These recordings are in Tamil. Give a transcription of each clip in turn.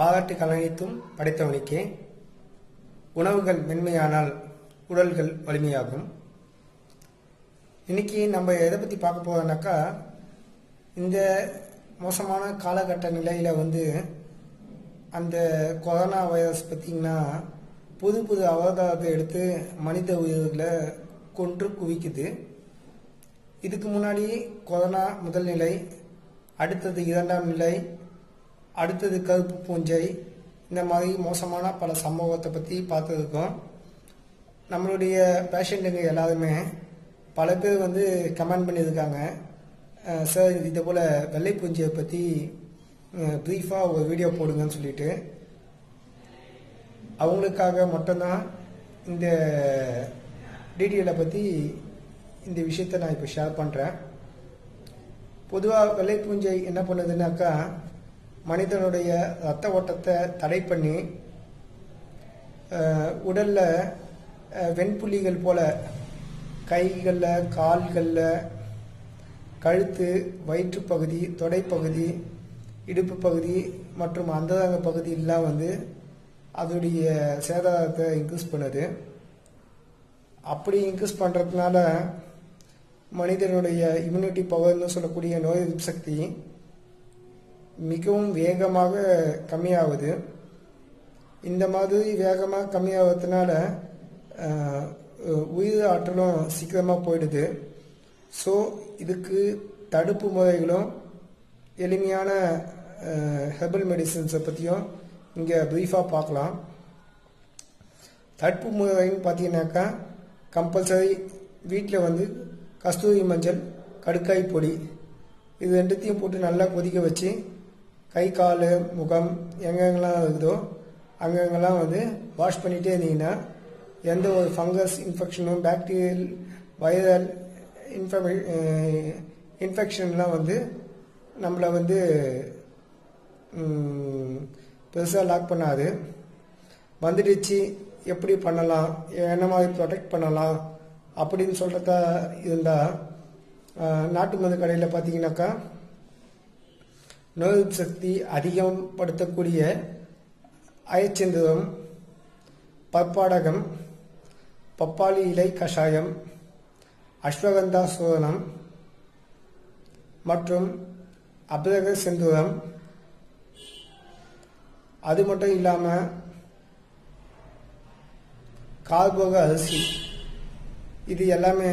பாராட்டுகள் அனைத்தும் படைத்தவனுக்கே உணவுகள் மென்மையானால் உடல்கள் வலிமையாகும் இன்னைக்கு நம்ம எதை பற்றி பார்க்க போறோம்னாக்கா இந்த மோசமான காலகட்ட நிலையில வந்து அந்த கொரோனா வைரஸ் பார்த்தீங்கன்னா புது புது அவதாரத்தை எடுத்து மனித உயிர்களை கொன்று குவிக்குது இதுக்கு முன்னாடி கொரோனா முதல் நிலை அடுத்தது இரண்டாம் நிலை அடுத்தது கருப்பு பூஞ்சை இந்த மாதிரி மோசமான பல சம்பவத்தை பற்றி பார்த்துருக்கோம் நம்மளுடைய பேஷண்ட்டுங்க எல்லாருமே பல பேர் வந்து கமெண்ட் பண்ணியிருக்காங்க அஹ் சார் இதே போல் வெள்ளை பூஞ்சியை பற்றி ப்ரீஃபாக ஒரு வீடியோ போடுங்கன்னு சொல்லிட்டு அவங்களுக்காக மட்டும்தான் இந்த டீட்டெயிலை பற்றி இந்த விஷயத்தை நான் இப்போ ஷேர் பண்ணுறேன் பொதுவாக வெள்ளை பூஞ்சை என்ன பண்ணுதுன்னாக்கா மனிதனுடைய ரத்த ஓட்டத்தை தடை பண்ணி அஹ், உடல்ல அஹ், வெண்புள்ளிகள் போல கைகளில் கால்களில் கழுத்து வயிற்றுப்பகுதி தொடைப்பகுதி இடுப்பு பகுதி மற்றும் அந்தரங்க பகுதியெல்லாம் வந்து அதோடைய சேதாரத்தை இன்க்ரீஸ் பண்ணுது அப்படி இன்க்ரீஸ் பண்ணுறதுனால மனிதனுடைய இம்யூனிட்டி பவர்னு சொல்லக்கூடிய நோய் எதிர்ப்பு சக்தி மிகவும் வேகமாக கம்மியாகுது இந்த மாதிரி வேகமாக கம்மியாகிறதுனால அஹ், உயிர் ஆற்றலும் சீக்கிரமாக போயிடுது ஸோ இதுக்கு தடுப்பு முறைகளும் எளிமையான ஹெர்பல் மெடிசின்ஸை பற்றியும் இங்கே ப்ரீஃபாக பார்க்கலாம் தடுப்பு முறைன்னு பார்த்தீங்கன்னாக்கா கம்பல்சரி வீட்டில் வந்து கஸ்தூரி மஞ்சள் கடுக்காய் பொடி இது ரெண்டுத்தையும் போட்டு நல்லா கொதிக்க வச்சு கை கால் முகம் எங்கெங்கெல்லாம் இருக்குதோ அங்கங்கெல்லாம் வந்து வாஷ் பண்ணிகிட்டே இருந்தீங்கன்னா எந்த ஒரு ஃபங்கஸ் இன்ஃபெக்ஷனும் பாக்டீரியல் வைரல் இன்ஃபெ இன்ஃபெக்ஷன்லாம் வந்து நம்மளை வந்து பெருசாக லாக் பண்ணாது வந்துடுச்சு எப்படி பண்ணலாம் என்ன மாதிரி ப்ரொடெக்ட் பண்ணலாம் அப்படின்னு சொல்கிறதா இருந்தால் நாட்டு மருந்து கடையில் பார்த்தீங்கன்னாக்கா நோய் எதிர்ப்பு சக்தி அதிகப்படுத்தக்கூடிய அயச்சந்திரம் பற்பாடகம் பப்பாளி இலை கஷாயம் அஸ்வகந்தா சூரணம் மற்றும் அபிரக செந்தூரம் அது மட்டும் இல்லாமல் கார்போக அரிசி இது எல்லாமே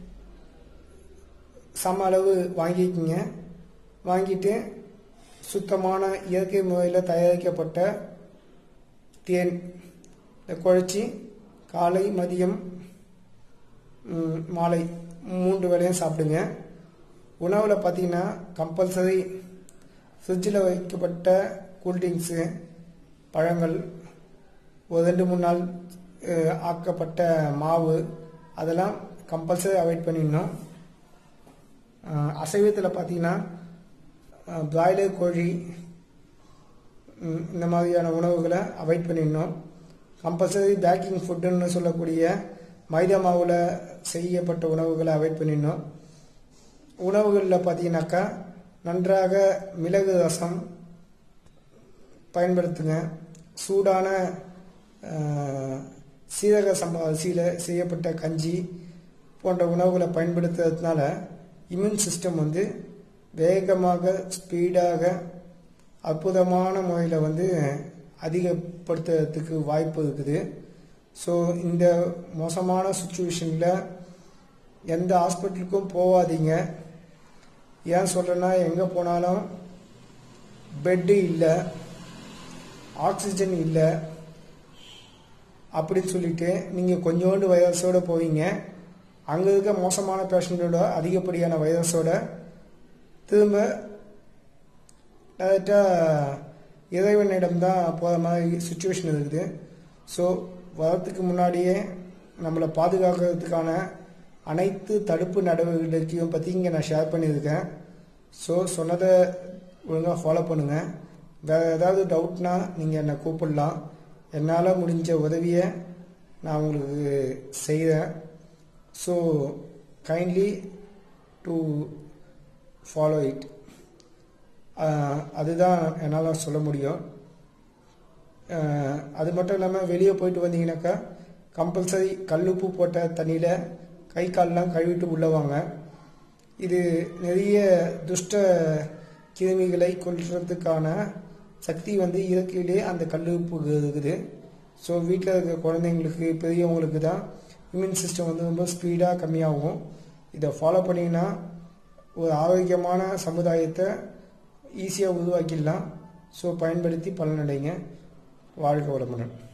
சம அளவு வாங்கிக்கிங்க வாங்கிட்டு சுத்தமான இயற்கை முறையில் தயாரிக்கப்பட்ட தேன் இதை குழச்சி காலை மதியம் ம், மாலை மூன்று வேளையும் சாப்பிடுங்க உணவில் பார்த்தீங்கன்னா கம்பல்சரி ஃப்ரிட்ஜில் வைக்கப்பட்ட கூல்ட்ரிங்க்ஸு பழங்கள் ஒரு ரெண்டு மூணு நாள் அஹ், ஆக்கப்பட்ட மாவு அதெல்லாம் கம்பல்சரி அவாய்ட் பண்ணிடணும் அசைவத்தில் பார்த்தீங்கன்னா பிராய்லர் கோழி ம், இந்த மாதிரியான உணவுகளை அவாய்ட் பண்ணிடணும் கம்பல்சரி பேக்கிங் ஃபுட்டுன்னு சொல்லக்கூடிய மைதா மாவில் செய்யப்பட்ட உணவுகளை அவாய்ட் பண்ணிடணும் உணவுகளில் பார்த்தீங்கன்னாக்கா நன்றாக மிளகு ரசம் பயன்படுத்துங்க சூடான அஹ், சீரக சம்பா அரிசியில் செய்யப்பட்ட கஞ்சி போன்ற உணவுகளை பயன்படுத்துறதுனால இம்யூன் சிஸ்டம் வந்து வேகமாக ஸ்பீடாக அற்புதமான முறையில் வந்து அதிகப்படுத்துறதுக்கு வாய்ப்பு இருக்குது ஸோ இந்த மோசமான சுச்சுவேஷனில் எந்த ஹாஸ்பிட்டலுக்கும் போகாதீங்க ஏன் சொல்கிறேன்னா எங்கே போனாலும் பெட்டு இல்லை ஆக்சிஜன் இல்லை அப்படின்னு சொல்லிட்டு நீங்கள் கொஞ்சோண்டு வைரஸோட போவீங்க அங்கே இருக்க மோசமான பேஷண்ட்டோட அதிகப்படியான வைரஸோட திரும்ப டேரெக்டாக இறைவனிடம் தான் போகிற மாதிரி சுச்சுவேஷன் இருக்குது ஸோ வரத்துக்கு முன்னாடியே நம்மளை பாதுகாக்கிறதுக்கான அனைத்து தடுப்பு நடவடிக்கையும் பற்றி இங்கே நான் ஷேர் பண்ணியிருக்கேன் ஸோ சொன்னதை ஒழுங்காக ஃபாலோ பண்ணுங்கள் வேறு ஏதாவது டவுட்னா நீங்கள் என்னை கூப்பிடலாம் என்னால் முடிஞ்ச உதவியை நான் உங்களுக்கு செய்கிறேன் so kindly do follow it அதுதான் என்னால் சொல்ல முடியும் அஹ், அது மட்டும் இல்லாமல் வெளியே போயிட்டு வந்தீங்கன்னாக்கா கம்பல்சரி கல்லுப்பு போட்ட தண்ணியில் கை கால்லாம் கழுவிட்டு உள்ள வாங்க இது நிறைய துஷ்ட கிருமிகளை கொல்றதுக்கான சக்தி வந்து இயற்கையிலே அந்த கல்லுப்பு இருக்குது ஸோ வீட்டில் இருக்க குழந்தைங்களுக்கு பெரியவங்களுக்கு தான் இம்யூன் சிஸ்டம் வந்து ரொம்ப ஸ்பீடாக கம்மியாகும் இதை ஃபாலோ பண்ணிங்கன்னா ஒரு ஆரோக்கியமான சமுதாயத்தை ஈஸியாக உருவாக்கிடலாம் ஸோ பயன்படுத்தி பலனடைங்க வாழ்க வளமுடன்